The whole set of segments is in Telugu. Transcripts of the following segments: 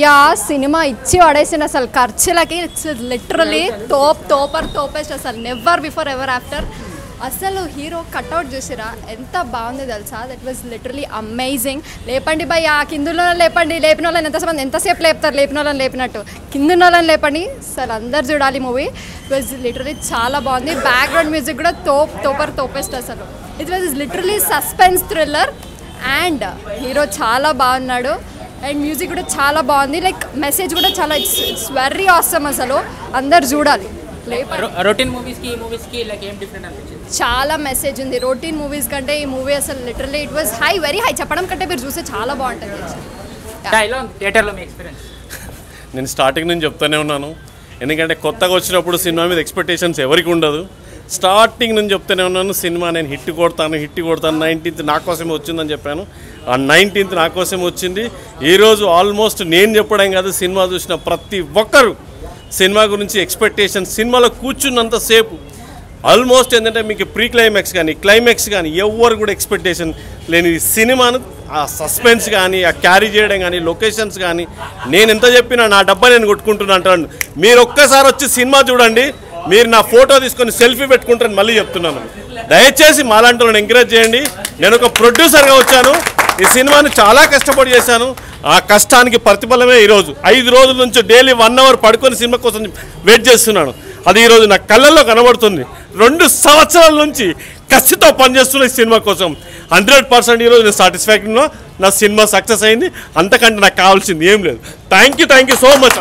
భయ్యా సినిమా ఇచ్చి పడేసిన అసలు ఖర్చులకి లిటరలీ తోప్ తోపర్ తోపేస్ట్ అసలు నెవర్ బిఫోర్ ఎవర్ ఆఫ్టర్ అసలు హీరో కట్అవుట్ చూసిరా ఎంత బాగుంది తెలుసా దట్ వాజ్ లిటరలీ అమేజింగ్ లేపండి భయ్య కిందులో లేపండి లేపిన వాళ్ళని ఎంతసేపు ఎంతసేపు లేపుతారు లేపిన వాళ్ళని లేపినట్టు కింద వాళ్ళని లేపండి అసలు అందరు చూడాలి మూవీ ఇట్ వాజ్ లిటరలీ చాలా బాగుంది బ్యాక్గ్రౌండ్ మ్యూజిక్ కూడా తోప్ తోపర్ తోపెస్ట్ అసలు it was literally suspense thriller and hero చాలా బాగున్నాడు అండ్ మ్యూజిక్ కూడా చాలా బాగుంది లైక్ మెసేజ్ కూడా చాలా ఇట్స్ ఇట్స్ వెరీ ఆసమ్ అసలు అందరు చూడాలి లేప రొటీన్ మూవీస్ కి ఈ మూవీస్ కి లైక్ ఏం డిఫరెంట్ అనిపించింది చాలా మెసేజ్ ఉంది రొటీన్ మూవీస్ కంటే ఈ మూవీ అసలు literally it was high very high చెప్పడం కంటే మీరు చూస్తే చాలా బాగుంటుంది ఇలా థియేటర్ లో మీ ఎక్స్పీరియన్స్ నేను స్టార్టింగ్ నుంచి చెప్తానే ఉన్నాను ఎందుకంటే కొత్తగా వచ్చినప్పుడు సినిమా మీద ఎక్స్పెక్టేషన్స్ ఎవరికి ఉండదు స్టార్టింగ్ నుంచి చెప్తానే ఉన్నాను సినిమా నేను హిట్ కొడతాను హిట్ కొడతాను నైన్టీన్త్ నా కోసమే వచ్చిందని చెప్పాను ఆ నైన్టీన్త్ నా కోసం వచ్చింది ఈరోజు ఆల్మోస్ట్ నేను చెప్పడం కాదు సినిమా చూసిన ప్రతి ఒక్కరు సినిమా గురించి ఎక్స్పెక్టేషన్ సినిమాలో కూర్చున్నంతసేపు ఆల్మోస్ట్ ఏంటంటే మీకు ప్రీ క్లైమాక్స్ కానీ క్లైమాక్స్ కానీ ఎవరు కూడా ఎక్స్పెక్టేషన్ లేని ఈ సినిమాను ఆ సస్పెన్స్ కానీ ఆ క్యారీ చేయడం కానీ లొకేషన్స్ కానీ నేను ఎంత చెప్పినా నా డబ్బా నేను కొట్టుకుంటున్నా అంటాను మీరు ఒక్కసారి వచ్చి సినిమా చూడండి మీరు నా ఫోటో తీసుకొని సెల్ఫీ పెట్టుకుంటారని మళ్ళీ చెప్తున్నాను దయచేసి మాలాంటి వాళ్ళని ఎంకరేజ్ చేయండి నేను ఒక ప్రొడ్యూసర్గా వచ్చాను ఈ సినిమాని చాలా కష్టపడి చేశాను ఆ కష్టానికి ప్రతిఫలమే ఈరోజు ఐదు రోజుల నుంచి డైలీ వన్ అవర్ పడుకొని సినిమా కోసం వెయిట్ చేస్తున్నాను అది ఈరోజు నా కళ్ళల్లో కనబడుతుంది రెండు సంవత్సరాల నుంచి కసితో పనిచేస్తున్న ఈ సినిమా కోసం హండ్రెడ్ పర్సెంట్ ఈరోజు నేను సాటిస్ఫాక్టరీలో నా సినిమా సక్సెస్ అయింది అంతకంటే నాకు కావాల్సింది ఏం లేదు thank you thank you so much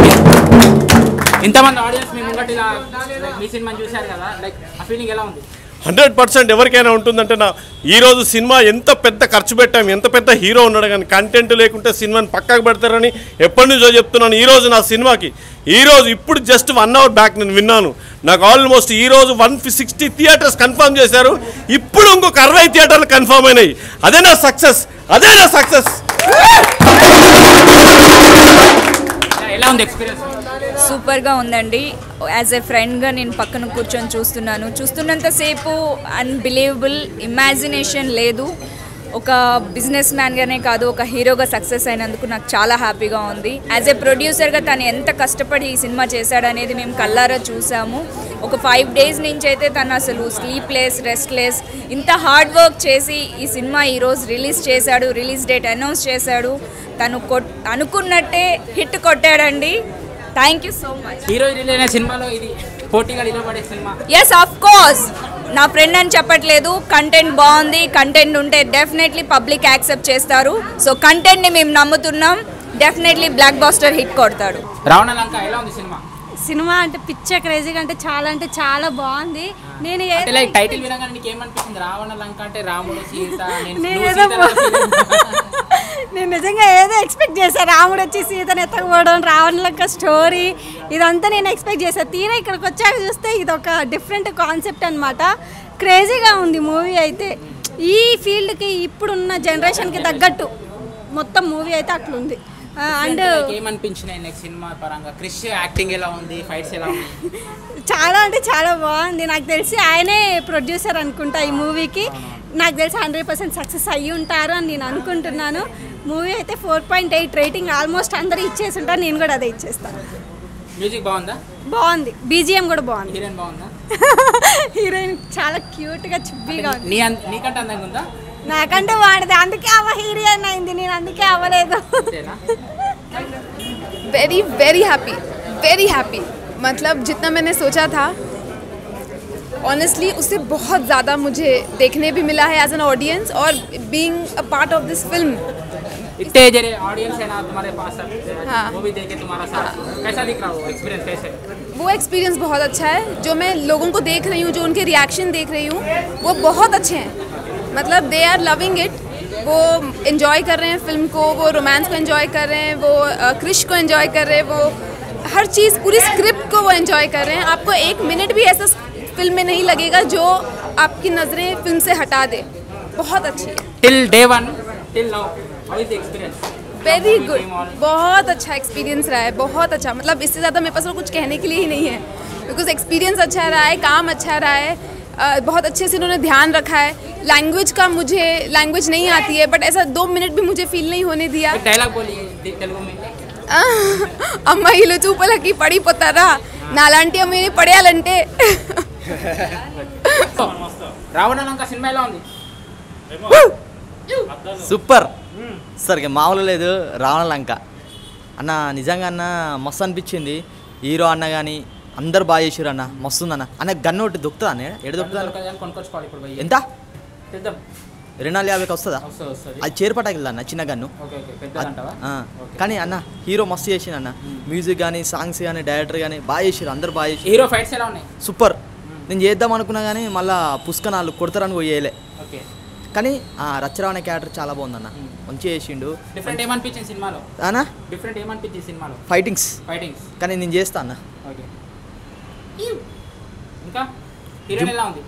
ఇంతమంది ఆడియన్స్ మీ ముంగట ఇలా like మీ సినిమాని చూశారు కదా లైక్ ఆ ఫీలింగ్ ఎలా ఉంది హండ్రెడ్ పర్సెంట్ ఎవరికైనా ఉంటుందంటే నా ఈరోజు సినిమా ఎంత పెద్ద ఖర్చు పెట్టాం ఎంత పెద్ద హీరో ఉన్నాడు కానీ కంటెంట్ లేకుంటే సినిమాని పక్కకు పెడతారని ఎప్పటి నుంచో చెప్తున్నాను ఈరోజు నా సినిమాకి ఈరోజు ఇప్పుడు జస్ట్ వన్ అవర్ బ్యాక్ నేను విన్నాను నాకు ఆల్మోస్ట్ ఈరోజు వన్ సిక్స్టీ థియేటర్స్ కన్ఫర్మ్ చేశారు ఇప్పుడు ఇంకొక అరవై థియేటర్లు కన్ఫర్మ్ అయినాయి అదే నా సక్సెస్ అదే నా సక్సెస్ ఎలా ఉంది ఎక్స్పీరియన్స్ సూపర్గా ఉందండి యాజ్ ఎ ఫ్రెండ్గా నేను పక్కన కూర్చొని చూస్తున్నాను చూస్తున్నంతసేపు అన్బిలీవబుల్ ఇమాజినేషన్ లేదు ఒక బిజినెస్ మ్యాన్గానే కాదు ఒక హీరోగా సక్సెస్ అయినందుకు నాకు చాలా హ్యాపీగా ఉంది యాజ్ ఎ ప్రొడ్యూసర్గా తను ఎంత కష్టపడి ఈ సినిమా చేశాడనేది మేము కల్లారా చూసాము ఒక ఫైవ్ డేస్ నుంచి అయితే తను అసలు స్లీప్లెస్ రెస్ట్లెస్ ఇంత హార్డ్ వర్క్ చేసి ఈ సినిమా ఈరోజు రిలీజ్ చేశాడు రిలీజ్ డేట్ అనౌన్స్ చేశాడు తను కొట్ అనుకున్నట్టే హిట్ కొట్టాడండి thank you so much hero release అయిన సినిమాలో ఇది పోటీగా నిలబడే సినిమా ఎస్ ఆఫ్ కోర్స్ నా ఫ్రెండ్ అని చెప్పట్లేదు కంటెంట్ బాగుంది కంటెంట్ ఉంటే డెఫినెట్లీ పబ్లిక్ యాక్సెప్ట్ చేస్తారు సో కంటెంట్ని మేము నమ్ముతున్నాం డెఫినెట్లీ బ్లాక్ బాస్టర్ హిట్ కొడతాడు రావణ లంక ఎలా ఉంది సినిమా సినిమా అంటే పిచ్చ క్రేజీగా అంటే చాలా అంటే చాలా బాగుంది నేను ఏ- అంటే లైక్ టైటిల్ వినగానే నీకు ఏమనిపిస్తుంది రావణ లంక అంటే రాముడు సీత నేను నేను నువ్వు ఏదో సీతలా feel అవుతున్నా. నేను నిజంగా ఏదో ఎక్స్పెక్ట్ చేశాను రాముడు వచ్చి సీతను ఎత్తకపోవడం రావణులక్క స్టోరీ ఇదంతా నేను ఎక్స్పెక్ట్ చేశాను తీరా ఇక్కడికి వచ్చాక చూస్తే ఇది ఒక డిఫరెంట్ కాన్సెప్ట్ అనమాట క్రేజీగా ఉంది మూవీ అయితే ఈ ఫీల్డ్కి ఇప్పుడున్న జనరేషన్కి తగ్గట్టు మొత్తం మూవీ అయితే అట్లుంది అండ్ Like ఏమనిపించినాయి నెక్స్ట్ సినిమా పరంగా క్రిష్ యాక్టింగ్ ఎలా ఉంది ఫైట్స్ ఎలా ఉంది చాలా అంటే చాలా బాగుంది నాకు తెలిసి ఆయనే ప్రొడ్యూసర్ అనుకుంటా ఈ మూవీకి నాకు తెలిసి హండ్రెడ్ పర్సెంట్ సక్సెస్ అయ్యి ఉంటారు అని నేను అనుకుంటున్నాను మూవీ అయితే four point eight rating almost అందరూ ఇచ్చేసి ఉంటారు నేను కూడా అదే ఇచ్చేస్తాను మ్యూజిక్ బాగుందా బాగుంది బీజిఎం కూడా బాగుంది హీరోయిన్ బాగుందా హీరోయిన్ చాలా క్యూట్గా చుబ్బీగా ఉంది నీ అన్- నీకంటే అందంగా ఉందా నాకంటే వాడిది అందుకే అవ హీరోయిన్ అయింది నేను అందుకే అవ్వలేదు అంతేనా very very happy very happy मतलब जितना मैंने सोचा था ऑनेस्टली उससे बहुत ज़्यादा मुझे देखने भी मिला है एज एन ऑडियंस और being a part of this film इतने जरे ऑडियंस है ना तुम्हारे पास अब हाँ। वो भी देखे तुम्हारा साथ कैसा दिख रहा हो एक्सपीरियंस कैसे वो एक्सपीरियंस बहुत अच्छा है जो मैं लोगों को देख रही हूँ जो उनके रिएक्शन देख रही हूँ वो बहुत अच्छे हैं मतलब दे आर लविंग इट वो इन्जॉय कर रहे हैं फिल्म को वो रोमांस को इन्जॉय कर रहे हैं वो अ, क्रिश को इन्जॉय कर रहे हैं वो हर चीज़ पूरी स्क्रिप्ट को वो इन्जॉय कर रहे हैं आपको एक मिनट भी ऐसा फिल्म में नहीं लगेगा जो आपकी नज़रें फिल्म से हटा दे बहुत अच्छी है till day one till now how is the experience very good बहुत अच्छा एक्सपीरियंस रहा है बहुत अच्छा मतलब इससे ज़्यादा मेरे पास और कुछ कहने के लिए ही नहीं है बिकॉज एक्सपीरियंस अच्छा रहा है काम अच्छा रहा है अ, बहुत अच्छे से इन्होंने ध्यान रखा है लैंग्वेज का मुझे लैंग्वेज नहीं आती है बट ऐसा दो मिनट भी मुझे फील नहीं होने दिया एक डायलॉग बोलिए तेलुगु में ఆ, అమ్మాయిలు చూపులకి పడిపోతారా నాలాంటి అమ్మాయిని పడేయాలంటే రావణాలంక సినిమా ఎలా ఉంది సూపర్ సరిగ్గా మామూలు లేదు రావణ లంక అన్న నిజంగా అన్న మస్తు అనిపించింది హీరో అన్న కానీ అందరు బాగా చేసారు అన్న మస్తు ఉందన్న అన్న గన్ను ఒకటి దొక్కుతుందా అన్న ఎడ దొక్కుతుందా దొరకదు కానీ కొనుక్కొచ్చుకోవాలి ఇప్పుడు పోయి ఎంత తెద్దాం రెండు నాలుగు యాభైకి వస్తుందా వస్తుంది వస్తుంది అది చేరుపటాకి అన్న చిన్న గన్ను ఓకే ఓకే పెద్దదంటావా ఆ, కానీ అన్న హీరో మస్తు చేసిండు అన్న మ్యూజిక్ కానీ సాంగ్స్ కానీ డైరెక్టర్ కానీ బాగా చేసారు అందరు బాగా చేసారు హీరో ఫైట్స్ ఎలా ఉన్నాయి సూపర్ నేను చేద్దాం అనుకున్నా కానీ మళ్ళా పుష్కనాలు కొడతారని పోయేయలే ఓకే కానీ ఆ రచ్చరావణ క్యారెక్టర్ చాలా బాగుందన్న మంచిగా చేసిండు డిఫరెంట్ ఏమనిపించింది సినిమాలో అన్న డిఫరెంట్ ఏమనిపించింది సినిమాలో ఫైటింగ్స్ ఫైటింగ్స్ కానీ నేను చేస్తా అన్న ఓకే ఇంకా హీరోయిన్ ఎలా ఉంది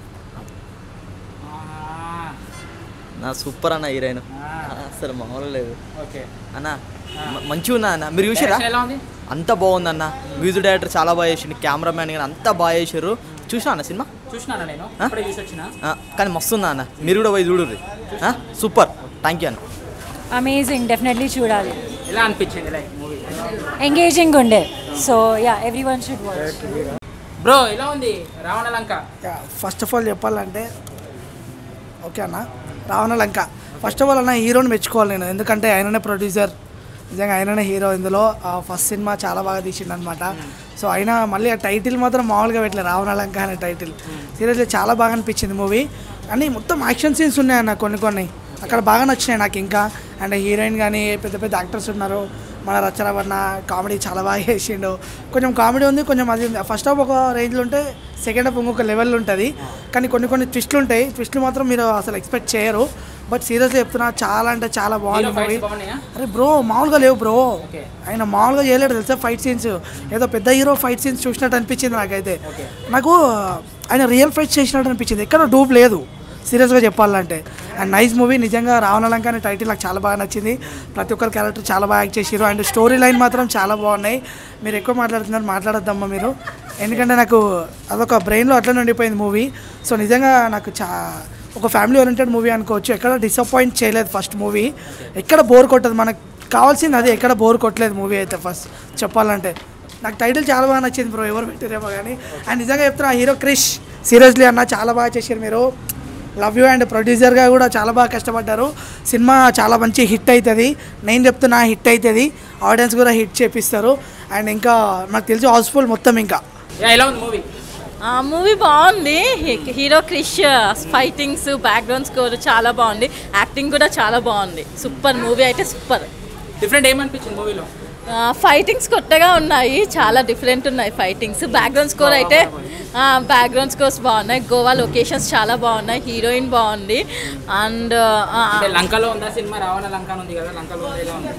ఆ, నా సూపర్ అన్న హీరోయిన్ ఆ, అసలు మామూలు లేదు ఓకే అన్న మ- మంచిగా ఉన్నా అన్న మీరు చూసారా డైరెక్షన్ ఎలా ఉంది అంత బాగుంది అన్న మ్యూజిక్ డైరెక్టర్ చాలా బాగా చేసిండు కెమెరామ్యాన్ కానీ అంతా బాగా చేశారు చూసినా అన్న సినిమా చూసినానా నేను ఆ? ఇప్పుడే చూసి వచ్చిన ఆ, కానీ మస్తు ఉందా అన్న మీరు కూడా పోయి చూడుర్రి ఆ, సూపర్ థ్యాంక్ యూ అన్న అమేజింగ్ డెఫినెట్లీ చూడాలి ఎలా అనిపించింది లైక్ మూవీ ఎంగేజింగ్ ఉండే so yeah everyone should watch bro ఎలా ఉంది Ravana Lanka first of all చెప్పాలంటే ఓకే అన్న Ravana Lanka first of all అన్న హీరోని మెచ్చుకోవాలి నేను ఎందుకంటే ఆయననే ప్రొడ్యూసర్ నిజంగా ఆయననే హీరో ఇందులో ఫస్ట్ సినిమా చాలా బాగా తీసిండు అనమాట సో ఆయన మళ్ళీ ఆ టైటిల్ మాత్రం మామూలుగా పెట్టలేదు రావణ లంక అనే టైటిల్ సీరియస్లీ చాలా బాగా అనిపించింది మూవీ అని మొత్తం యాక్షన్ సీన్స్ ఉన్నాయన్న కొన్ని కొన్ని అక్కడ బాగా నచ్చినాయి నాకు ఇంకా అండ్ హీరోయిన్ కానీ పెద్ద పెద్ద యాక్టర్స్ ఉన్నారు మన రచనవర్ణ కామెడీ చాలా బాగా చేసిండు కొంచెం కామెడీ ఉంది కొంచెం అది ఉంది ఫస్ట్ హాఫ్ ఒక రేంజ్లో ఉంటే సెకండ్ హాఫ్ ఇంకొక లెవెల్లో ఉంటుంది కానీ కొన్ని కొన్ని ట్విస్ట్లు ఉంటాయి ట్విస్ట్లు మాత్రం మీరు అసలు ఎక్స్పెక్ట్ చేయరు బట్ సీరియస్గా చెప్తున్నా చాలా అంటే చాలా బాగుంది హీరో మూవీ ఫైట్స్ బాగున్నాయా అరే బ్రో మామూలుగా లేవు బ్రో ఓకే ఆయన మామూలుగా చేయలేడు తెలుసా ఫైట్ సీన్స్ ఏదో పెద్ద హీరో ఫైట్ సీన్స్ చూసినట్టు అనిపించింది నాకైతే నాకు ఆయన రియల్ ఫైట్ చేసినట్టు అనిపించింది ఎక్కడ డూప్ లేదు సీరియస్గా చెప్పాలంటే అండ్ నైస్ మూవీ నిజంగా రావణలంక అనే టైటిల్ నాకు చాలా బాగా నచ్చింది ప్రతి ఒక్కరి క్యారెక్టర్ చాలా బాగా యాక్ట్ చేసారు అండ్ స్టోరీ లైన్ మాత్రం చాలా బాగున్నాయి మీరు ఎక్కువ మాట్లాడుతున్నారు మాట్లాడొద్దమ్మా మీరు ఎందుకంటే నాకు అదొక బ్రెయిన్లో అట్లనే ఉండిపోయింది మూవీ సో నిజంగా నాకు చా ఒక ఫ్యామిలీ ఓరియంటెడ్ మూవీ అనుకోవచ్చు ఎక్కడ డిసప్పాయింట్ చేయలేదు ఫస్ట్ మూవీ ఎక్కడ బోర్ కొట్టదు మనకు కావాల్సింది అదే ఎక్కడ బోర్ కొట్టలేదు మూవీ అయితే ఫస్ట్ చెప్పాలంటే నాకు టైటిల్ చాలా బాగా నచ్చింది బ్రో ఎవరు పెట్టారేమో కానీ అండ్ నిజంగా చెప్తున్నా హీరో క్రిష్ సీరియస్లీ అన్న చాలా బాగా చేశారు మీరు లవ్ యూ అండ్ ప్రొడ్యూసర్గా కూడా చాలా బాగా కష్టపడ్డారు సినిమా చాలా మంచి హిట్ అవుతుంది నేను చెప్తున్నా హిట్ అవుతుంది ఆడియన్స్ కూడా హిట్ చేపిస్తారు అండ్ ఇంకా నాకు తెలిసి హౌస్ఫుల్ మొత్తం ఇంకా యా ఎలా ఉంది మూవీ మూవీ బాగుంది హీ- hero Krish fightings background score చాలా బాగుంది యాక్టింగ్ కూడా చాలా బాగుంది సూపర్ మూవీ అయితే సూపర్ డిఫరెంట్ ఏమనిపించింది మూవీలో ఫైటింగ్స్ కొత్తగా ఉన్నాయి చాలా డిఫరెంట్ ఉన్నాయి ఫైటింగ్స్ బ్యాక్గ్రౌండ్ స్కోర్ అయితే బ్యాక్గ్రౌండ్ స్కోర్స్ బాగున్నాయి గోవా లొకేషన్స్ చాలా బాగున్నాయి హీరోయిన్ బాగుంది అండ్ అంటే లంకలో ఉందా సినిమా రావణ లంక అని ఉంది కదా లంకలో ఉందా ఎలా ఉంది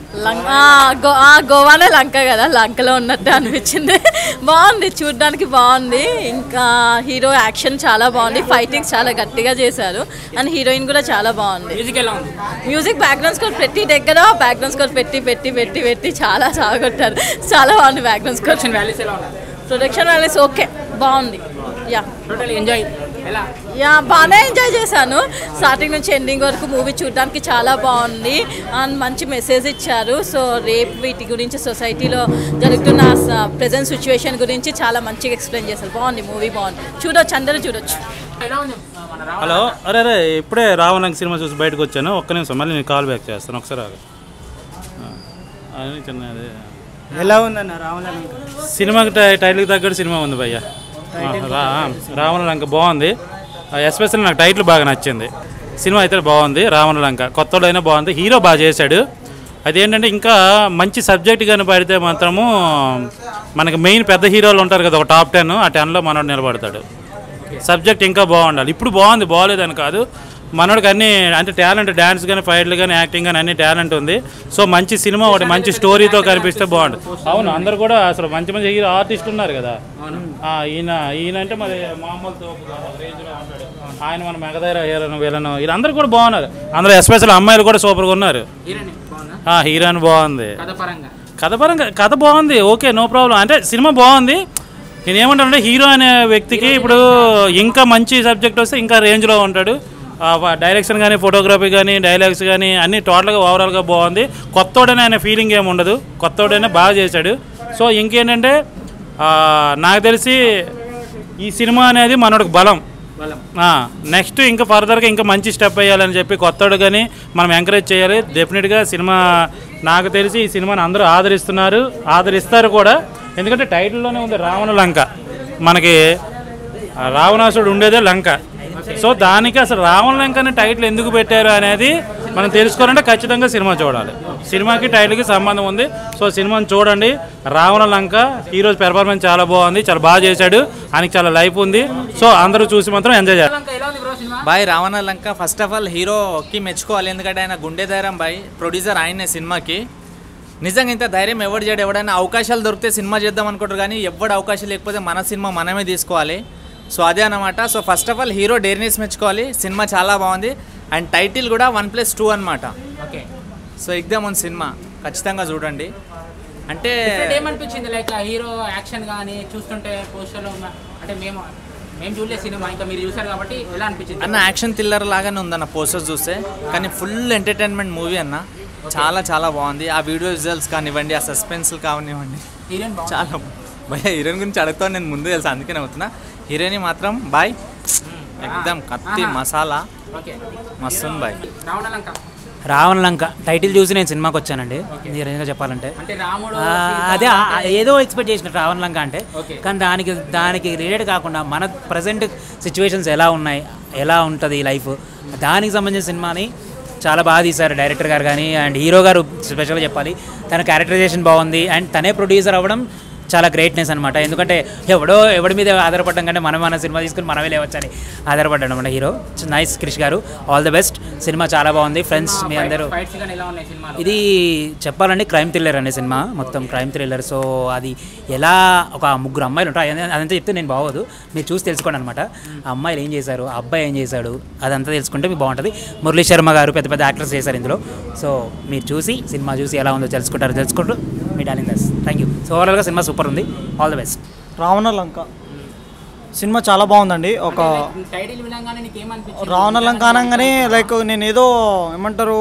గోవానే లంక కదా లంకలో ఉన్నట్టు అనిపించింది బాగుంది చూడడానికి బాగుంది ఇంకా హీరో యాక్షన్ చాలా బాగుంది ఫైటింగ్స్ చాలా గట్టిగా చేశారు అండ్ హీరోయిన్ కూడా చాలా బాగుంది మ్యూజిక్ ఎలా ఉంది మ్యూజిక్ బ్యాక్గ్రౌండ్ స్కోర్ ప్రతి దగ్గర బ్యాక్గ్రౌండ్ స్కోర్ పెట్టి పెట్టి పెట్టి పెట్టి చాలా సాగొట్టారు చాలా బాగుంది బ్యాక్గ్రౌండ్ స్కోర్ ప్రొడక్షన్ వాల్యూస్ ఎలా ఉన్నాయి ప్రొడక్షన్ వాల్యూస్ ఓకే బాగుంది యా టోటల్ ఎంజాయ్ ఎలా యా బాగానే ఎంజాయ్ చేశాను స్టార్టింగ్ నుంచి ఎండింగ్ వరకు మూవీ చూడడానికి చాలా బాగుంది అండ్ మంచి మెసేజ్ ఇచ్చారు సో రేప్ వీటి గురించి సొసైటీలో జరుగుతున్న ప్రజెంట్ సిచ్యువేషన్ గురించి చాలా మంచిగా ఎక్స్ప్లెయిన్ చేశారు బాగుంది మూవీ బాగుంది చూడొచ్చు అందరూ చూడొచ్చు ఎలా ఉంది మన రావణ హలో అరే అరే ఇప్పుడే రావణంకి సినిమా చూసి బయటకు వచ్చాను ఒక్క నిమిషం మళ్ళీ నేను కాల్ బ్యాక్ చేస్తాను ఒకసారి ఆగు. ఆ, అది చిన్న అదే. ఎలా ఉందన్న రావణ సినిమాకి టై- టైటిల్కి తగ్గట్టు సినిమా ఉంది భయ్య రా రావణ లంక బాగుంది ఎస్పెషల్లీ నాకు టైటిల్ బాగా నచ్చింది సినిమా అయితే బాగుంది రావణ లంక కొత్తోడైనా బాగుంది హీరో బాగా చేశాడు అదేంటంటే ఇంకా మంచి సబ్జెక్ట్ కానీ పడితే మాత్రము మనకి మెయిన్ పెద్ద హీరోలు ఉంటారు కదా ఒక టాప్ టెన్ ఆ టెన్లో మనోడు నిలబడతాడు సబ్జెక్ట్ ఇంకా బాగుండాలి ఇప్పుడు బాగుంది బాగోలేదని కాదు మనోడికి అన్ని అంటే టాలెంట్ డ్యాన్స్ కానీ ఫైట్లు కానీ యాక్టింగ్ కానీ అన్ని టాలెంట్ ఉంది సో మంచి సినిమా ఒకటి మంచి స్టోరీతో కనిపిస్తే బాగుంటుంది అవును అందరు కూడా అసలు మంచి మంచి హీరో ఆర్టిస్టులు ఉన్నారు కదా ఆ, ఈయన ఈయన అంటే మరి మామూలు తోపు కాదు, ఒక రేంజ్లో ఉంటాడు ఆయన మన మెగధైర హీరోను వీళ్ళను వీళ్ళందరూ కూడా బాగున్నారు అందరూ ఎస్పెషల్ అమ్మాయిలు కూడా సూపర్గా ఉన్నారు హీరోయిన్ బాగుందా ఆ, హీరోయిన్ బాగుంది కథ పరంగా కథ పరంగా కథ బాగుంది ఓకే నో ప్రాబ్లం అంటే సినిమా బాగుంది నేను ఏమంటానంటే హీరో అనే వ్యక్తికి ఇప్పుడు ఇంకా మంచి సబ్జెక్ట్ వస్తే ఇంకా రేంజ్లో ఉంటాడు డైరెక్షన్ కానీ ఫోటోగ్రఫీ కానీ డైలాగ్స్ కానీ అన్నీ టోటల్గా ఓవరాల్గా బాగుంది కొత్తోడనే ఆయన ఫీలింగ్ ఏమి ఉండదు కొత్తోడనే బాగా చేశాడు సో ఇంకేంటంటే ఆ, నాకు తెలిసి ఈ సినిమా అనేది మనోడికి బలం నెక్స్ట్ ఇంకా ఫర్దర్గా ఇంకా మంచి స్టెప్ వేయాలని చెప్పి కొత్తోడు కానీ మనం ఎంకరేజ్ చేయాలి డెఫినెట్గా సినిమా నాకు తెలిసి ఈ సినిమాని అందరూ ఆదరిస్తున్నారు ఆదరిస్తారు కూడా ఎందుకంటే టైటిల్లోనే ఉంది రావణ లంక మనకి ఆ రావణాసుడు ఉండేదే లంక సో దానికి అసలు రావణ లంక అనే టైటిల్ ఎందుకు పెట్టారు అనేది మనం తెలుసుకోవాలంటే ఖచ్చితంగా సినిమా చూడాలి సినిమాకి టైటిల్కి సంబంధం ఉంది సో సినిమాని చూడండి రావణ లంక ఈరోజు పెర్ఫార్మెన్స్ చాలా బాగుంది చాలా బాగా చేశాడు ఆయనకి చాలా లైఫ్ ఉంది సో అందరూ చూసి మాత్రం ఎంజాయ్ చేయాలి బాయ్ Ravana Lanka first of all హీరోకి మెచ్చుకోవాలి ఎందుకంటే ఆయన గుండె ధైర్యం బాయ్ ప్రొడ్యూసర్ ఆయనే సినిమాకి నిజంగా ఇంత ధైర్యం ఎవరు చేయడు ఎవడైనా అవకాశాలు దొరికితే సినిమా చేద్దాం అనుకుంటారు కానీ ఎవడు అవకాశం లేకపోతే మన సినిమా మనమే తీసుకోవాలి సో అదే అనమాట so first of all hero డేర్నెస్ మెచ్చుకోవాలి సినిమా చాలా బాగుంది అండ్ టైటిల్ కూడా వన్ ప్లస్ టూ అనమాట ఓకే సో ఎగ్దాం ఉంది సినిమా ఖచ్చితంగా చూడండి అంటే డిఫరెంట్ ఏమనిపించింది లైక్ హీరో యాక్షన్ కానీ చూస్తుంటే పోస్టర్లో ఉన్న అంటే మేము మేము చూడలేదు సినిమా ఇంకా మీరు చూసారు కాబట్టి ఎలా అనిపించింది అన్న యాక్షన్ థ్రిల్లర్ లాగానే ఉందన్న పోస్టర్స్ చూస్తే కానీ ఫుల్ ఎంటర్టైన్మెంట్ మూవీ అన్న చాలా చాలా బాగుంది ఆ వీడియో విజువల్స్ కానివ్వండి ఆ సస్పెన్స్లు కానివ్వండి హీరోయిన్ బాగుంది. చాలా భయ హీరోయిన్ గురించి అడుగుతాను నేను ముందు తెలుసు అందుకనే అవుతున్నా హీరోయిన్ మాత్రం బాయ్ ఎక్దమ్ కత్తి ఆహా. మసాలా ఓకే మస్తుంది బాయ్ రావణ లంక రావణ లంక టైటిల్ చూసి నేను సినిమాకి వచ్చానండి నిజంగా చెప్పాలంటే అంటే రాముడు ఆ, సీత, అదే ఆ, ఆ, ఏదో ఎక్స్పెక్ట్ చేసిన రావణ లంక అంటే ఓకే. కానీ దానికి దానికి రిలేటెడ్ కాకుండా మన ప్రజెంట్ సిచ్యువేషన్స్ ఎలా ఉన్నాయి ఎలా ఉంటుంది లైఫ్ దానికి సంబంధించిన సినిమాని చాలా బాగా తీశారు డైరెక్టర్ గారు కానీ అండ్ హీరో గారు స్పెషల్గా చెప్పాలి తన క్యారెక్టరైజేషన్ బాగుంది అండ్ తనే ప్రొడ్యూసర్ అవ్వడం చాలా గ్రేట్నెస్ అనమాట ఎందుకంటే ఎవడో ఎవడి మీద ఆధారపడడం కంటే మనం మన సినిమా తీసుకుని మనమే లేవచ్చని ఆధారపడ్డాడు మన హీరో నైస్ క్రిష్ గారు ఆల్ ద బెస్ట్ సినిమా చాలా బాగుంది ఫ్రెండ్స్ మీ అందరూ ఫైట్స్ కానీ ఎలా ఉన్నాయి సినిమాలో ఇది చెప్పాలంటే క్రైమ్ థ్రిల్లర్ అనే సినిమా మొత్తం క్రైమ్ థ్రిల్లర్ సో అది ఎలా ఒక ముగ్గురు అమ్మాయిలు ఉంటారు అదే- అదంతా చెప్తే నేను బాగోదు మీరు చూసి తెలుసుకోండి అనమాట ఆ అమ్మాయిలు ఏం చేశారు ఆ అబ్బాయి ఏం చేశాడు అదంతా తెలుసుకుంటే మీకు బాగుంటుంది మురళీ శర్మ గారు పెద్ద పెద్ద యాక్టర్స్ చేశారు ఇందులో సో మీరు చూసి సినిమా చూసి ఎలా ఉందో తెలుసుకుంటారు తెలుసుకుంటూ మీ డార్లింగ్ దస్ థ్యాంక్ యూ సో ఓవరాల్గా సినిమా సూపర్ ఉంది all the best Ravana Lanka cinema చాలా బాగుందండి ఒక టైటిల్ వినగానే నీకు ఏమనిపించింది రావణ లంక అనగానే లైక్ నేను ఏదో ఏమంటారు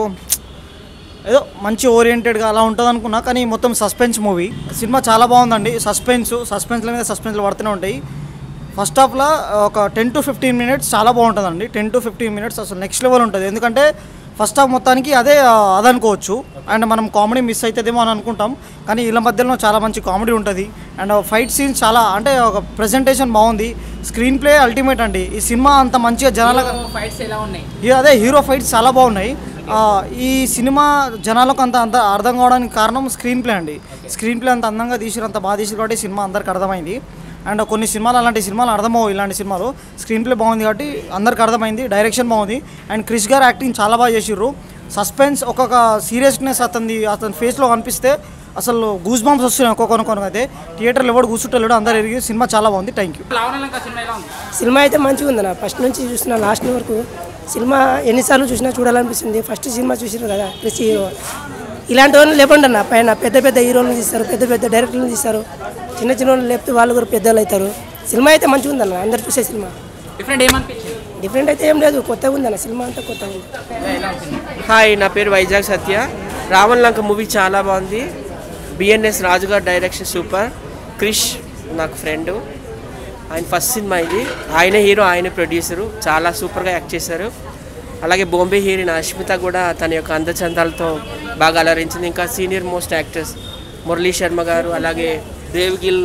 ఏదో మంచి ఓరియంటెడ్గా అలా ఉంటుంది అనుకున్నా కానీ మొత్తం సస్పెన్స్ మూవీ సినిమా చాలా బాగుందండి సస్పెన్స్ సస్పెన్స్ల మీద సస్పెన్స్లు పడుతూనే ఉంటాయి ఫస్ట్ హాఫ్లో ఒక టెన్ టు ఫిఫ్టీన్ మినిట్స్ చాలా బాగుంటుందండి టెన్ టు ఫిఫ్టీన్ మినిట్స్ అసలు నెక్స్ట్ లెవెల్ ఉంటుంది ఎందుకంటే ఫస్ట్ హాఫ్ మొత్తానికి అదే ఆ, అదనుకోవచ్చు అండ్ మనం కామెడీ మిస్ అవుతుందేమో అని అనుకుంటాం కానీ వీళ్ళ మధ్యలో చాలా మంచి కామెడీ ఉంటుంది అండ్ ఫైట్ సీన్స్ చాలా అంటే ఒక ప్రెజెంటేషన్ బాగుంది స్క్రీన్ ప్లే అల్టిమేట్ అండి ఈ సినిమా అంత మంచిగా జనాలకు ఫైట్స్ ఎలా ఉన్నాయి ఈ అదే హీరో ఫైట్స్ చాలా బాగున్నాయి ఆ, ఈ సినిమా జనాలకు అంత అంత అర్థం కావడానికి కారణం స్క్రీన్ ప్లే అండి స్క్రీన్ ప్లే అంత అందంగా తీసిరు అంత బాగా తీసిరు కాబట్టి సినిమా అందరికి అర్థమైంది అండ్ కొన్ని సినిమాలు అలాంటి సినిమాలు అర్థమవు ఇలాంటి సినిమాలు స్క్రీన్ ప్లే బాగుంది కాబట్టి అందరికి అర్థమైంది డైరెక్షన్ బాగుంది అండ్ క్రిష్ గారు యాక్టింగ్ చాలా బాగా చేసిర్రు సస్పెన్స్ ఒక్కొక్క సీరియస్నెస్ అతని అతని ఫేస్లో కనిపిస్తే అసలు గూస్ బాంబ్స్ వస్తున్నాయి ఒక్కొక్క కొనుక్కొని అయితే థియేటర్లో ఎవడు కూర్చుంటలేడు అందరు ఎరిగి సినిమా చాలా బాగుంది thank you Ravana Lanka cinema ఎలా ఉంది సినిమా అయితే మంచిగా ఉంది నా ఫస్ట్ నుంచి చూసిన లాస్ట్ వరకు సినిమా ఎన్నిసార్లు చూసినా చూడాలనిపిస్తుంది ఫస్ట్ సినిమా చూసిరు కదా ప్రతి హీరో ఇలాంటి వాళ్ళు లేకుండా అన్న పైన పెద్ద పెద్ద హీరోలు తీస్తారు పెద్ద పెద్ద డైరెక్టర్లు తీస్తారు చిన్న చిన్న వాళ్ళు లేపితే వాళ్ళు కూడా పెద్దలు అవుతారు సినిమా అయితే మంచిగా ఉందన్న అందరు చూసే సినిమా డిఫరెంట్ ఏమనిపించింది డిఫరెంట్ అయితే ఏం లేదు కొత్తగా ఉందన్న సినిమా అంతా కొత్తగా ఉంది ఎలా ఉంది హాయ్ నా పేరు వైజాగ్ సత్య రావణ్ లంక మూవీ చాలా బాగుంది బిఎన్ఎస్ రాజు గారు డైరెక్షన్ సూపర్ క్రిష్ నాకు ఫ్రెండ్ ఆయన ఫస్ట్ సినిమా ఇది ఆయన హీరో ఆయన ప్రొడ్యూసరు చాలా సూపర్గా యాక్ట్ చేశారు అలాగే బాంబే హీరోయిన్ అష్మిత కూడా తన యొక్క అందచందాలతో బాగా అలరించింది ఇంకా senior most actors Murali Sharma garu అలాగే దేవ్ గిల్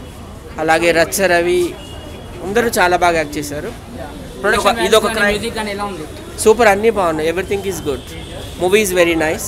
అలాగే రచ్చ రవి అందరూ చాలా బాగా యాక్ట్ చేశారు ప్రొడక్షన్ ఇది ఒక మ్యూజిక్ కానీ ఎలా ఉంది సూపర్ అన్నీ బాగున్నాయి everything is good movie is very nice